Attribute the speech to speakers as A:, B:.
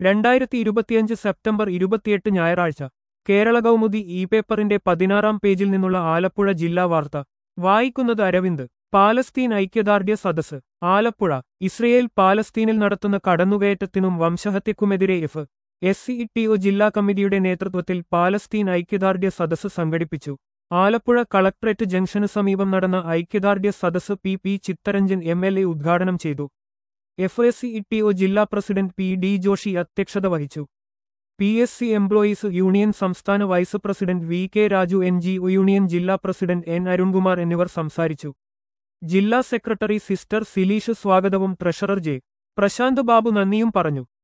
A: രണ്ടായിരത്തി ഇരുപത്തിയഞ്ച് സെപ്റ്റംബർ ഇരുപത്തിയെട്ട് ഞായറാഴ്ച കേരള കൗമുദി ഇ പേപ്പറിന്റെ പതിനാറാം പേജിൽ നിന്നുള്ള ആലപ്പുഴ ജില്ലാ വാർത്ത വായിക്കുന്നത് അരവിന്ദ് പാലസ്തീൻ ഐക്യദാർഢ്യ സദസ് ആലപ്പുഴ ഇസ്രയേൽ പാലസ്തീനിൽ നടത്തുന്ന കടന്നുകയറ്റത്തിനും വംശഹത്യക്കുമെതിരെ F S C T O ജില്ലാ കമ്മിറ്റിയുടെ നേതൃത്വത്തിൽ പാലസ്തീൻ ഐക്യദാർഢ്യ സദസ് സംഘടിപ്പിച്ചു ആലപ്പുഴ കളക്ട്രേറ്റ് ജംഗ്ഷന് സമീപം നടന്ന ഐക്യദാർഢ്യ സദസ് P P Chitharanjan M L A ഉദ്ഘാടനം ചെയ്തു F S C T O ജില്ലാ പ്രസിഡന്റ് പി ഡി ജോഷി അധ്യക്ഷത വഹിച്ചു P S C employees union സംസ്ഥാന vice president V K Raju N G O union ജില്ലാ പ്രസിഡന്റ് എൻ അരുൺകുമാർ എന്നിവർ സംസാരിച്ചു ജില്ലാ സെക്രട്ടറി സിസ്റ്റർ സിലീഷ് സ്വാഗതവും ട്രഷറർ ജെ പ്രശാന്ത് ബാബു നന്ദിയും പറഞ്ഞു